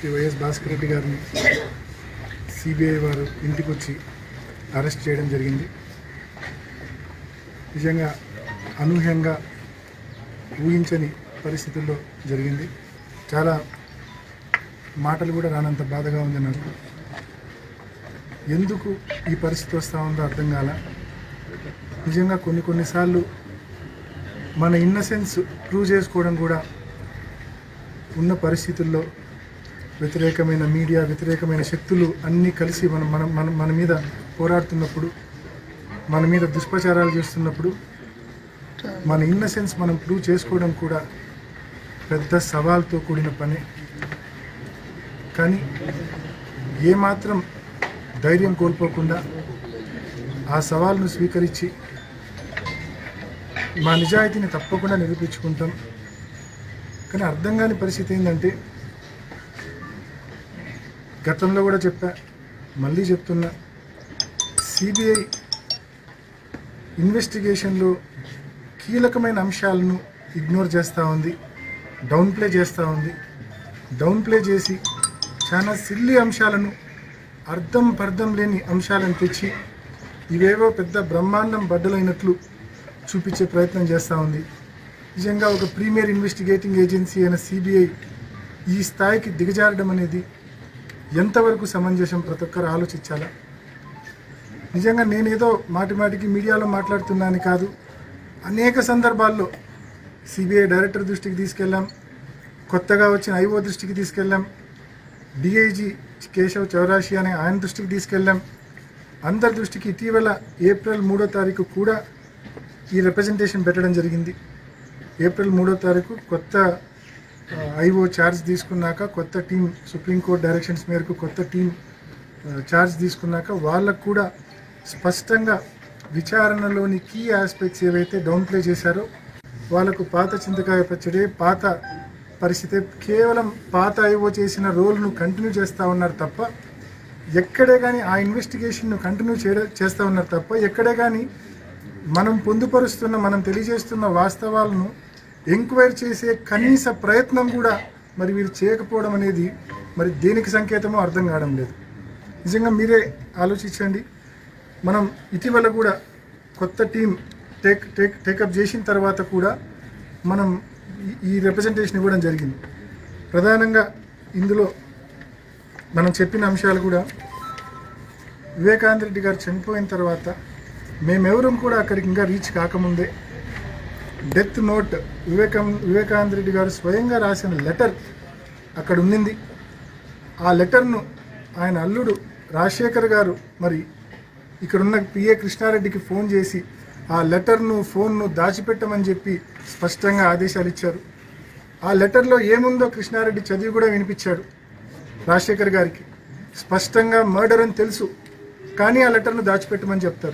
Shri YS Bhaskar Reddy గారిని CBI వారు ఇంటికి వచ్చి అరెస్ట్ చేయడం జరిగింది నిజంగా అనూహ్యంగా ఊహించని పరిస్థితుల్లో జరిగింది చాలా మాటలు కూడా రానంత బాధగా ఉంది నాకు ఎందుకు ఈ పరిస్థితి వస్తూ ఉందో అర్థం కాల నిజంగా కొన్ని కొన్నిసార్లు మన ఇన్నసెన్స్ ప్రూవ్ చేసుకోవడం కూడా ఉన్న పరిస్థితుల్లో వ్యతిరేకమైన మీడియా వ్యతిరేకమైన శక్తులు అన్నీ కలిసి మనం మన మన మన మీద పోరాడుతున్నప్పుడు మన మీద దుష్ప్రచారాలు చేస్తున్నప్పుడు మన ఇన్నసెన్స్ మనం ప్రూవ్ చేసుకోవడం కూడా పెద్ద సవాల్తో కూడిన పని కానీ ఏమాత్రం ధైర్యం కోల్పోకుండా ఆ సవాల్ను స్వీకరించి మా నిజాయితీని తప్పకుండా నిరూపించుకుంటాం కానీ అర్థం కాని పరిస్థితి ఏంటంటే గతంలో కూడా చెప్పా మళ్ళీ చెప్తున్నా సిబిఐ ఇన్వెస్టిగేషన్లో కీలకమైన అంశాలను ఇగ్నోర్ చేస్తూ ఉంది డౌన్ ప్లే చేస్తూ ఉంది డౌన్ ప్లే చేసి చాలా సిల్లి అంశాలను అర్థం పర్థం లేని అంశాలను తెచ్చి ఇవేవో పెద్ద బ్రహ్మాండం బద్దలైనట్లు చూపించే ప్రయత్నం చేస్తూ ఉంది నిజంగా ఒక ప్రీమియర్ ఇన్వెస్టిగేటింగ్ ఏజెన్సీ అయిన సిబిఐ ఈ స్థాయికి దిగజారడం అనేది ఎంతవరకు సమంజసం ప్రతి ఒక్కరు ఆలోచించాలా నిజంగా నేనేదో మాటి మాటికి మీడియాలో మాట్లాడుతున్నాను కాదు అనేక సందర్భాల్లో సిబిఐ డైరెక్టర్ దృష్టికి తీసుకెళ్ళాం కొత్తగా వచ్చిన ఐఓ దృష్టికి తీసుకెళ్ళాం డిఐజీ కేశవ్ చౌరాషి అనే ఆయన దృష్టికి తీసుకెళ్ళాం అందరి దృష్టికి ఇటీవల ఏప్రిల్ మూడో తారీఖు కూడా ఈ రిప్రజెంటేషన్ పెట్టడం జరిగింది ఏప్రిల్ మూడో తారీఖు కొత్త ఐఓ ఛార్జ్ తీసుకున్నాక కొత్త టీం సుప్రీంకోర్టు డైరెక్షన్స్ మేరకు కొత్త టీం ఛార్జ్ తీసుకున్నాక వాళ్ళకు కూడా స్పష్టంగా విచారణలోని కీ ఆస్పెక్ట్స్ ఏవైతే డౌన్ ప్లే చేశారో వాళ్ళకు పాత చింతకాయ పచ్చడి పాత పరిస్థితి కేవలం పాత ఐఓ చేసిన రోల్ను కంటిన్యూ చేస్తూ ఉన్నారు తప్ప ఎక్కడే కానీ ఆ ఇన్వెస్టిగేషన్ను కంటిన్యూ చేయ చేస్తూ ఉన్నారు తప్ప ఎక్కడే కానీ మనం పొందుపరుస్తున్న మనం తెలియజేస్తున్న వాస్తవాలను ఎంక్వైరీ చేసే కనీస ప్రయత్నం కూడా మరి వీరు చేయకపోవడం అనేది మరి దేనికి సంకేతమో అర్థం కావడం లేదు నిజంగా మీరే ఆలోచించండి మనం ఇటీవల కూడా కొత్త టీం టేక్ టేక్ టేకప్ చేసిన తర్వాత కూడా మనం ఈ- ఈ రిప్రజెంటేషన్ ఇవ్వడం జరిగింది ప్రధానంగా ఇందులో మనం చెప్పిన అంశాలు కూడా వివేకానంద రెడ్డి గారు చనిపోయిన తర్వాత మేమెవరం కూడా అక్కడికి ఇంకా రీచ్ కాకముందే డెత్ నోట్ వివేకం వివేకానంద రెడ్డి గారు స్వయంగా రాసిన లెటర్ అక్కడ ఉండింది ఆ లెటర్ను ఆయన అల్లుడు రాజశేఖర్ గారు మరి ఇక్కడున్న పిఏ కృష్ణారెడ్డికి ఫోన్ చేసి ఆ లెటర్ను ఫోన్ను దాచిపెట్టమని చెప్పి స్పష్టంగా ఆదేశాలు ఇచ్చారు ఆ లెటర్లో ఏముందో కృష్ణారెడ్డి చదివి కూడా వినిపించాడు రాజశేఖర్ గారికి స్పష్టంగా మర్డర్ అని తెలుసు కానీ ఆ లెటర్ను దాచిపెట్టమని చెప్తారు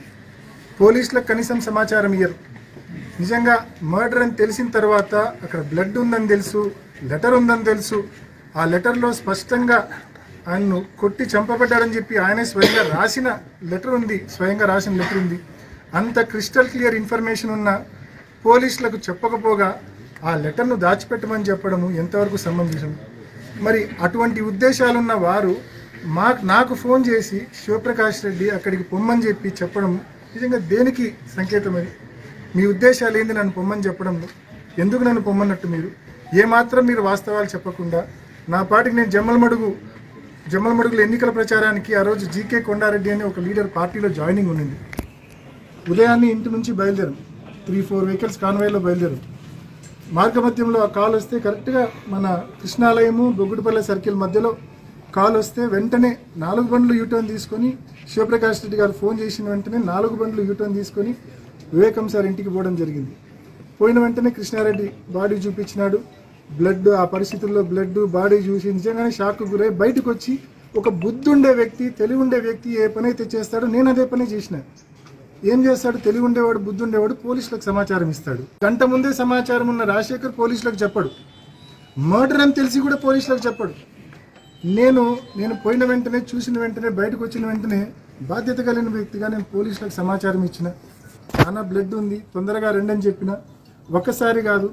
పోలీసులకు కనీసం సమాచారం ఇయ్యరు నిజంగా మర్డర్ అని తెలిసిన తర్వాత అక్కడ బ్లడ్ ఉందని తెలుసు లెటర్ ఉందని తెలుసు ఆ లెటర్లో స్పష్టంగా ఆయన్ను కొట్టి చంపబడ్డాడని చెప్పి ఆయనే స్వయంగా రాసిన లెటర్ ఉంది స్వయంగా రాసిన లెటర్ ఉంది అంత క్రిస్టల్ క్లియర్ ఇన్ఫర్మేషన్ ఉన్న పోలీసులకు చెప్పకపోగా ఆ లెటర్ను దాచిపెట్టమని చెప్పడము ఎంతవరకు సంబంధించం మరి అటువంటి ఉద్దేశాలున్న వారు మా నాకు ఫోన్ చేసి శివప్రకాష్ రెడ్డి అక్కడికి పొమ్మని చెప్పి చెప్పడం నిజంగా దేనికి సంకేతం అది మీ ఉద్దేశాలు ఏంది నన్ను పొమ్మని చెప్పడం ఎందుకు నన్ను పొమ్మన్నట్టు మీరు ఏమాత్రం మీరు వాస్తవాలు చెప్పకుండా నా పాటికి నేను జమ్మలమడుగు జమ్మలమడుగుల ఎన్నికల ప్రచారానికి ఆ రోజు జీకే కొండారెడ్డి అనే ఒక లీడర్ పార్టీలో జాయినింగ్ ఉండింది ఉదయాన్నే ఇంటి నుంచి బయలుదేరాం త్రీ ఫోర్ వెహికల్స్ కాన్వాయ్లో బయలుదేరాం మార్గమధ్యంలో ఆ కాల్ వస్తే కరెక్ట్గా మన కృష్ణాలయము బొగ్గుడిపల్లె సర్కిల్ మధ్యలో కాల్ వస్తే వెంటనే నాలుగు బండ్లు యూటర్న్ తీసుకొని శివప్రకాష్ రెడ్డి గారు ఫోన్ చేసిన వెంటనే నాలుగు బండ్లు యూటర్న్ తీసుకొని వివేకం సార్ ఇంటికి పోవడం జరిగింది పోయిన వెంటనే కృష్ణారెడ్డి బాడీ చూపించినాడు బ్లడ్ ఆ పరిస్థితుల్లో బ్లడ్ బాడీ చూసి నిజంగానే షాక్ గురై బయటకు వచ్చి ఒక బుద్ధుండే వ్యక్తి తెలివి ఉండే వ్యక్తి ఏ పని అయితే చేస్తాడో నేను అదే పని చేసిన ఏం చేస్తాడు తెలివి ఉండేవాడు బుద్ధి ఉండేవాడు పోలీసులకు సమాచారం ఇస్తాడు గంట ముందే సమాచారం ఉన్న రాజశేఖర్ పోలీసులకు చెప్పడు మర్డర్ అని తెలిసి కూడా పోలీసులకు చెప్పడు నేను నేను పోయిన వెంటనే చూసిన వెంటనే బయటకు వచ్చిన వెంటనే బాధ్యత కలిగిన వ్యక్తిగా నేను పోలీసులకు సమాచారం ఇచ్చిన చాలా బ్లడ్ ఉంది తొందరగా రండి అని చెప్పిన ఒక్కసారి కాదు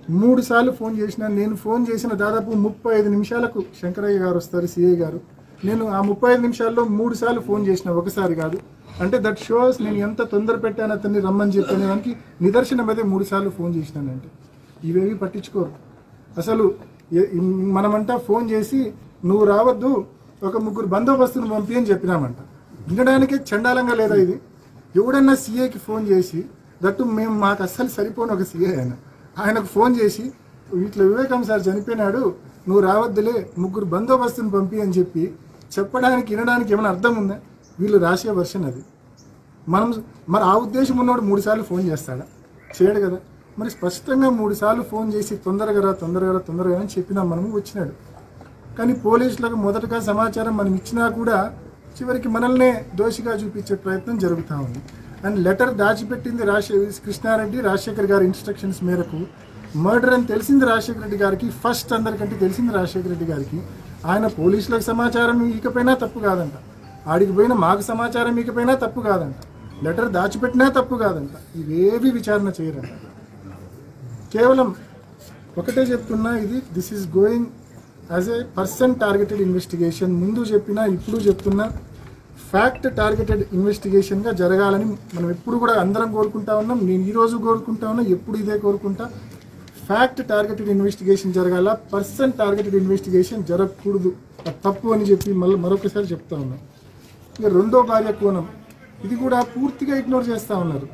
మూడు సార్లు ఫోన్ చేసిన నేను ఫోన్ చేసిన దాదాపు ముప్పై ఐదు నిమిషాలకు శంకరయ్య గారు వస్తారు సిఐ గారు నేను ఆ ముప్పై ఐదు నిమిషాల్లో మూడు సార్లు ఫోన్ చేసిన ఒకసారి కాదు అంటే దట్ షోస్ నేను ఎంత తొందర పెట్టాను అతన్ని రమ్మని చెప్పిన దానికి నిదర్శనం అయితే మూడు సార్లు ఫోన్ చేసినానంటే ఇవేవి పట్టించుకోరు అసలు ఏ- మనమంటా ఫోన్ చేసి నువ్వు రావద్దు ఒక ముగ్గురు బందోబస్తును పంపి అని చెప్పినామంట వినడానికే చండాలంగా లేదా ఇది ఎవడన్నా సీఏకి ఫోన్ చేసి దట్టు మేము మాకు అస్సలు సరిపోను ఒక సీఏ ఆయన ఆయనకు ఫోన్ చేసి ఇట్లా వివేకం సార్ చనిపోయినాడు నువ్వు రావద్దులే ముగ్గురు బందోబస్తుని పంపి అని చెప్పి చెప్పడానికి వినడానికి ఏమైనా అర్థం ఉందా వీళ్ళు రాసే వర్షన్ అది మనం మరి ఆ ఉద్దేశం ఉన్నవాడు మూడు సార్లు ఫోన్ చేస్తాడా చేయడు కదా మరి స్పష్టంగా మూడు సార్లు ఫోన్ చేసి తొందరగా రా తొందరగా రా తొందరగా రా అని చెప్పినాం మనము వచ్చినాడు కానీ పోలీసులకు మొదటగా సమాచారం మనం ఇచ్చినా కూడా చివరికి మనల్నే దోషిగా చూపించే ప్రయత్నం జరుగుతూ ఉంది అండ్ లెటర్ దాచిపెట్టింది రాజశేఖర్ కృష్ణారెడ్డి రాజశేఖర్ గారి ఇన్స్ట్రక్షన్స్ మేరకు మర్డర్ అని తెలిసింది రాజశేఖర రెడ్డి గారికి ఫస్ట్ అందరికంటే తెలిసింది రాజశేఖర రెడ్డి గారికి ఆయన పోలీసులకు సమాచారం ఇకపోయినా తప్పు కాదంట ఆడికి పోయిన మాకు సమాచారం ఇకపోయినా తప్పు కాదంట లెటర్ దాచిపెట్టినా తప్పు కాదంట ఇవేవి విచారణ చేయరంట కేవలం ఒకటే చెప్తున్నా ఇది this is going as a person targeted investigation ముందు చెప్పినా ఇప్పుడు చెప్తున్నా ఫ్యాక్ట్ టార్గెటెడ్ ఇన్వెస్టిగేషన్గా జరగాలని మనం ఎప్పుడు కూడా అందరం కోరుకుంటా ఉన్నాం నేను ఈ రోజు కోరుకుంటా ఉన్నా ఎప్పుడు ఇదే కోరుకుంటా ఫ్యాక్ట్ టార్గెటెడ్ ఇన్వెస్టిగేషన్ జరగాల పర్సన్ టార్గెటెడ్ ఇన్వెస్టిగేషన్ జరగకూడదు అది తప్పు అని చెప్పి మళ్ళీ మరొకసారి చెప్తా ఉన్నాం ఇక రెండో భార్య కోణం ఇది కూడా పూర్తిగా ఇగ్నోర్ చేస్తూ ఉన్నారు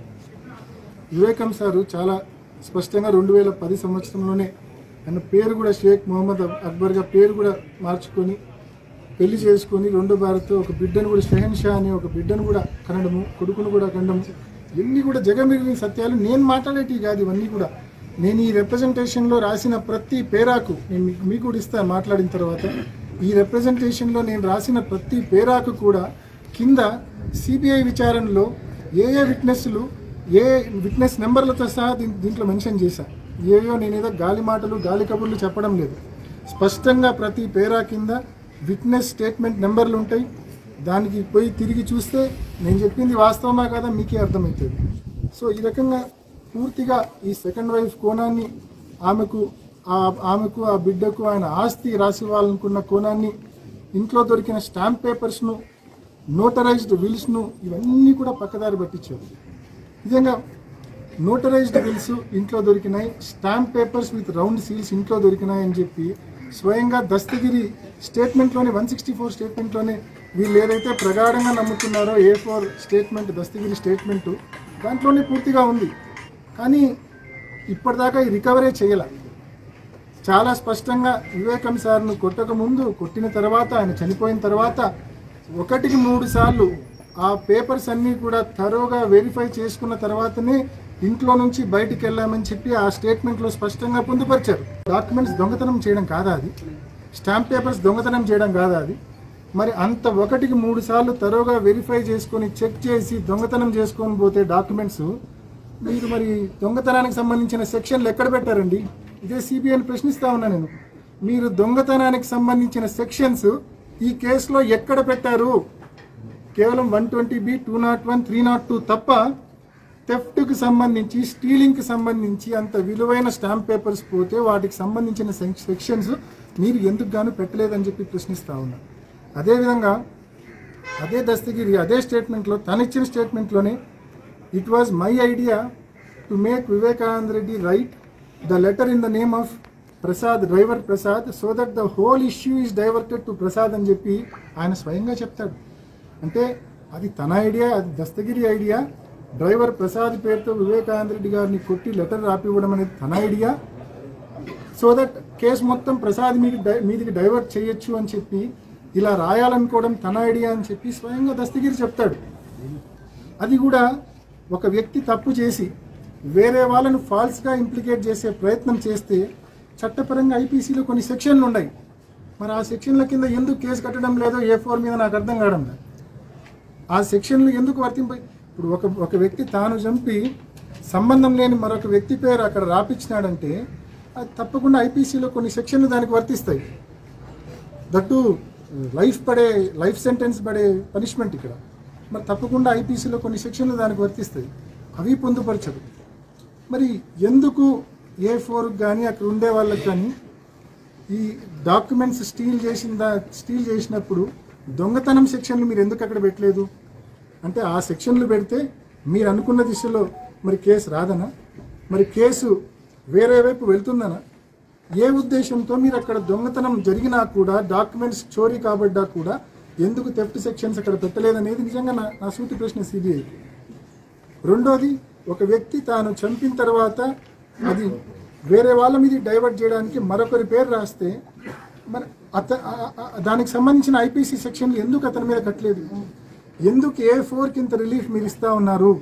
వివేకం సారు చాలా స్పష్టంగా రెండు వేల పది సంవత్సరంలోనే ఆయన పేరు కూడా షేక్ మొహమ్మద్ అక్బర్గా పేరు కూడా మార్చుకొని పెళ్లి చేసుకొని రెండో భారత్ ఒక బిడ్డను కూడా షెహన్ షా అనే ఒక బిడ్డను కూడా కనడము కొడుకును కూడా కనడము ఇవన్నీ కూడా జగమిగిలిన సత్యాలు నేను మాట్లాడేటివి కాదు ఇవన్నీ కూడా నేను ఈ రిప్రజెంటేషన్లో రాసిన ప్రతి పేరాకు నేను మీకు- మీకు కూడా ఇస్తాను మాట్లాడిన తర్వాత ఈ రిప్రజెంటేషన్లో నేను రాసిన ప్రతి పేరాకు కూడా కింద సిబిఐ విచారణలో ఏ ఏ విట్నెస్లు ఏ విట్నెస్ నెంబర్లతో సహా దీం- దీంట్లో మెన్షన్ చేశా ఏవో నేనేదో గాలి మాటలు గాలి కబుర్లు చెప్పడం లేదు స్పష్టంగా ప్రతి పేరా కింద విట్నెస్ స్టేట్మెంట్ నెంబర్లు ఉంటాయి దానికి పోయి తిరిగి చూస్తే నేను చెప్పింది వాస్తవమా కాదా మీకే అర్థమవుతుంది సో ఈ రకంగా పూర్తిగా ఈ సెకండ్ వైఫ్ కోణాన్ని ఆమెకు ఆ- ఆమెకు ఆ బిడ్డకు ఆయన ఆస్తి రాసి ఇవ్వాలనుకున్న కోణాన్ని ఇంట్లో దొరికిన స్టాంప్ పేపర్స్ను నోటరైజ్డ్ విల్స్ను ఇవన్నీ కూడా పక్కదారి పట్టించారు నిజంగా నోటరైజ్డ్ బిల్స్ ఇంట్లో దొరికినాయి stamp papers with round seals ఇంట్లో దొరికినాయి అని చెప్పి స్వయంగా దస్తగిరి స్టేట్మెంట్లోనే వన్ సిక్స్టీ ఫోర్ స్టేట్మెంట్లోనే వీళ్ళు ఏదైతే ప్రగాఢంగా నమ్ముతున్నారో A four statement Dastagiri statement దాంట్లోనే పూర్తిగా ఉంది కానీ ఇప్పటిదాకా ఈ రికవరీ చేయాల చాలా స్పష్టంగా వివేకం సార్ను కొట్టక ముందు కొట్టిన తర్వాత ఆయన చనిపోయిన తర్వాత ఒకటికి మూడు సార్లు ఆ పేపర్స్ అన్నీ కూడా తరోగా వెరిఫై చేసుకున్న తర్వాతనే ఇంట్లో నుంచి బయటికి వెళ్ళామని చెప్పి ఆ స్టేట్మెంట్లో స్పష్టంగా పొందుపరిచారు డాక్యుమెంట్స్ దొంగతనం చేయడం కాదా అది స్టాంప్ పేపర్స్ దొంగతనం చేయడం కాదా అది మరి అంత ఒకటికి మూడు సార్లు తరోగా వెరిఫై చేసుకొని చెక్ చేసి దొంగతనం చేసుకొని పోతే డాక్యుమెంట్స్ మీరు మరి దొంగతనానికి సంబంధించిన సెక్షన్లు ఎక్కడ పెట్టారండి ఇదే సిబిఐని ప్రశ్నిస్తా ఉన్నా నేను మీరు దొంగతనానికి సంబంధించిన సెక్షన్స్ ఈ కేసులో ఎక్కడ పెట్టారు కేవలం one twenty B two not one three not two తప్ప థెఫ్ట్కి సంబంధించి స్టీలింగ్కి సంబంధించి అంత విలువైన స్టాంప్ పేపర్స్ పోతే వాటికి సంబంధించిన సెక్షన్స్ మీరు ఎందుకు గాను పెట్టలేదని చెప్పి ప్రశ్నిస్తా ఉన్నా అదేవిధంగా అదే దస్తగిరి అదే స్టేట్మెంట్లో తనిచ్చిన స్టేట్మెంట్లోనే it was my idea to make Vivekananda Reddy write the letter in the name of Prasad driver Prasad so that the whole issue is diverted to Prasad అని చెప్పి ఆయన స్వయంగా చెప్తాడు అంటే అది తన ఐడియా అది దస్తగిరి ఐడియా డ్రైవర్ ప్రసాద్ పేరుతో వివేకానంద రెడ్డి గారిని కొట్టి లెటర్ రాపివ్వడం అనేది తన ఐడియా సో దట్ కేసు మొత్తం ప్రసాద్ మీది డై- మీదికి డైవర్ట్ చేయొచ్చు అని చెప్పి ఇలా రాయాలనుకోవడం తన ఐడియా అని చెప్పి స్వయంగా దస్తగిరి చెప్తాడు అది కూడా ఒక వ్యక్తి తప్పు చేసి వేరే వాళ్ళను ఫాల్స్గా ఇంప్లికేట్ చేసే ప్రయత్నం చేస్తే చట్టపరంగా ఐపీసీలో కొన్ని సెక్షన్లు ఉన్నాయి మరి ఆ సెక్షన్ల కింద ఎందుకు కేసు కట్టడం లేదో ఏ ఫోర్ మీద నాకు అర్థం కావడం లేదు ఆ సెక్షన్లు ఎందుకు వర్తింప ఇప్పుడు ఒక ఒక వ్యక్తి తాను చంపి సంబంధం లేని మరొక వ్యక్తి పేరు అక్కడ రాపించినాడంటే అది తప్పకుండా ఐపీసీలో కొన్ని సెక్షన్లు దానికి వర్తిస్తాయి దట్టు లైఫ్ పడే లైఫ్ సెంటెన్స్ పడే పనిష్మెంట్ ఇక్కడ మరి తప్పకుండా ఐపీసీలో కొన్ని సెక్షన్లు దానికి వర్తిస్తాయి అవి పొందుపరచదు మరి ఎందుకు ఏ ఫోర్ కానీ అక్కడ ఉండే వాళ్ళకి కానీ ఈ డాక్యుమెంట్స్ స్టీల్ చేసిన దా- స్టీల్ చేసినప్పుడు దొంగతనం సెక్షన్లు మీరు ఎందుకు అక్కడ పెట్టలేదు అంటే ఆ సెక్షన్లు పెడితే మీరు అనుకున్న దిశలో మరి కేసు రాదనా మరి కేసు వేరే వైపు వెళ్తుందనా ఏ ఉద్దేశంతో మీరు అక్కడ దొంగతనం జరిగినా కూడా డాక్యుమెంట్స్ చోరీ కాబడ్డా కూడా ఎందుకు థెఫ్ట్ సెక్షన్స్ అక్కడ పెట్టలేదనేది నిజంగా నా నా సూటి ప్రశ్న సిబిఐకి రెండోది ఒక వ్యక్తి తాను చంపిన తర్వాత అది వేరే వాళ్ళ మీద డైవర్ట్ చేయడానికి మరొకరి పేరు రాస్తే మరి అత ఆ- ఆ- దానికి సంబంధించిన ఐపీసీ సెక్షన్లు ఎందుకు అతని మీద కట్టలేదు ఎందుకు ఏ ఫోర్కి ఇంత రిలీఫ్ మీరు ఇస్తా ఉన్నారు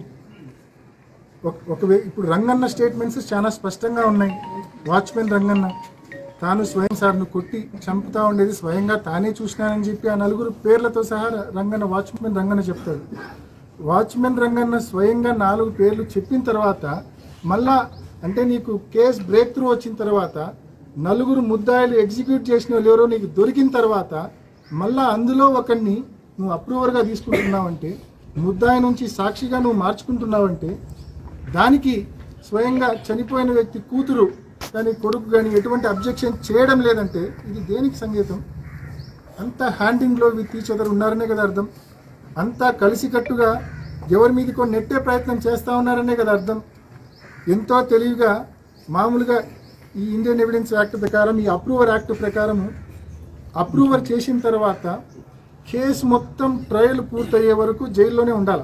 ఒక- ఒక వే- ఇప్పుడు రంగన్న స్టేట్మెంట్స్ చాలా స్పష్టంగా ఉన్నాయి వాచ్మెన్ రంగన్న తాను స్వయం సార్ను కొట్టి చంపుతా ఉండేది స్వయంగా తానే చూసినానని చెప్పి ఆ నలుగురు పేర్లతో సహా రంగన్న వాచ్మెన్ రంగన్న చెప్తాడు వాచ్మెన్ రంగన్న స్వయంగా నాలుగు పేర్లు చెప్పిన తర్వాత మళ్ళా అంటే నీకు కేస్ బ్రేక్ త్రూ వచ్చిన తర్వాత నలుగురు ముద్దాయిలు ఎగ్జిక్యూట్ చేసిన వాళ్ళు ఎవరో నీకు దొరికిన తర్వాత మళ్ళా అందులో ఒకరిని నువ్వు అప్రూవర్గా తీసుకుంటున్నావంటే ముద్దాయి నుంచి సాక్షిగా నువ్వు మార్చుకుంటున్నావంటే దానికి స్వయంగా చనిపోయిన వ్యక్తి కూతురు కానీ కొడుకు కానీ ఎటువంటి అబ్జెక్షన్ చేయడం లేదంటే ఇది దేనికి సంగీతం అంతా హ్యాండింగ్లో విత్ ఈచ్ అదర్ ఉన్నారనే కదా అర్థం అంతా కలిసికట్టుగా ఎవరి మీదకో నెట్టే ప్రయత్నం చేస్తూ ఉన్నారనే కదా అర్థం ఎంతో తెలివిగా మామూలుగా ఈ ఇండియన్ ఎవిడెన్స్ యాక్ట్ ప్రకారం ఈ అప్రూవర్ యాక్ట్ ప్రకారము అప్రూవర్ చేసిన తర్వాత కేసు మొత్తం ట్రయల్ పూర్తయ్యే వరకు జైల్లోనే ఉండాలి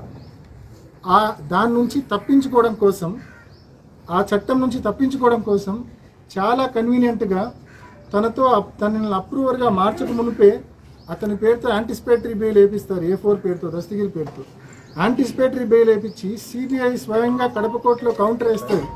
ఆ దాని నుంచి తప్పించుకోవడం కోసం ఆ చట్టం నుంచి తప్పించుకోవడం కోసం చాలా కన్వీనియంట్గా తనతో అప్- తనని అప్రూవర్గా మార్చక మునిపే అతని పేరుతో యాంటిసిపేటరీ బెయిల్ వేపిస్తారు ఏ ఫోర్ పేరుతో దస్తగిరి పేరుతో యాంటిసిపేటరీ బెయిల్ వేపించి సిబిఐ స్వయంగా కడప కోర్టులో కౌంటర్ వేస్తుంది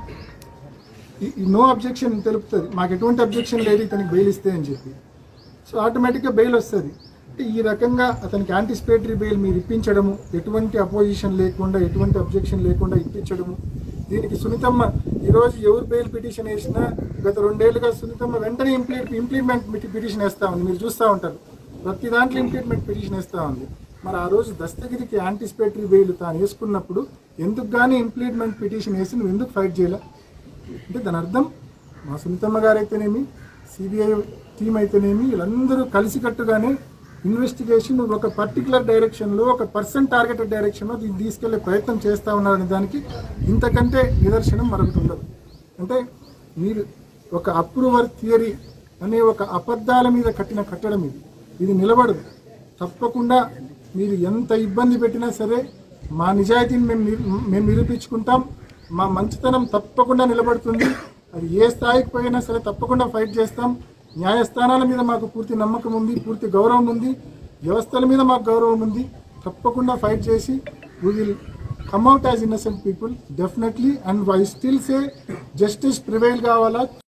ఈ- ఈ నో అబ్జెక్షన్ తెలుపుతుంది మాకు ఎటువంటి అబ్జెక్షన్ లేదు ఇతనికి బెయిల్ ఇస్తే అని చెప్పి సో ఆటోమేటిక్గా బెయిల్ వస్తుంది అంటే ఈ రకంగా అతనికి యాంటిసిపేటరీ బెయిల్ మీరు ఇప్పించడము ఎటువంటి అపోజిషన్ లేకుండా ఎటువంటి అబ్జెక్షన్ లేకుండా ఇప్పించడము దీనికి సునీతమ్మ ఈరోజు ఎవరు బెయిల్ పిటిషన్ వేసినా గత రెండేళ్లుగా సునీతమ్మ వెంటనే ఇంప్లీ ఇంప్లిమెంట్ పిటిషన్ వేస్తూ ఉంది మీరు చూస్తూ ఉంటారు ప్రతి దాంట్లో ఇంప్లిమెంట్ పిటిషన్ వేస్తూ ఉంది మరి ఆ రోజు దస్తగిరికి యాంటిసిపేటరీ బెయిల్ తాను వేసుకున్నప్పుడు ఎందుకు కానీ ఇంప్లిమెంట్ పిటిషన్ వేసి నువ్వు ఎందుకు ఫైట్ చేయలే అంటే దాని అర్థం మా సునీతమ్మ గారు అయితేనేమి సిబిఐ టీం అయితేనేమి వీళ్ళందరూ కలిసికట్టుగానే ఇన్వెస్టిగేషన్ ఒక పర్టికులర్ డైరెక్షన్లో ఒక పర్సన్ టార్గెటెడ్ డైరెక్షన్లో దీన్ని తీసుకెళ్లే ప్రయత్నం చేస్తూ ఉన్నారనే దానికి ఇంతకంటే నిదర్శనం మరొకటి ఉండదు అంటే మీరు ఒక అప్రూవర్ థియరీ అనే ఒక అబద్ధాల మీద కట్టిన కట్టడం ఇది ఇది నిలబడదు తప్పకుండా మీరు ఎంత ఇబ్బంది పెట్టినా సరే మా నిజాయితీని మేము నిర్- మేము నిరూపించుకుంటాం మా మంచితనం తప్పకుండా నిలబడుతుంది అది ఏ స్థాయికి పోయినా సరే తప్పకుండా ఫైట్ చేస్తాం న్యాయస్థానాల మీద మాకు పూర్తి నమ్మకం ఉంది పూర్తి గౌరవం ఉంది వ్యవస్థల మీద మాకు గౌరవం ఉంది తప్పకుండా ఫైట్ చేసి we will come out as innocent people definitely and why still say justice prevail కావాలా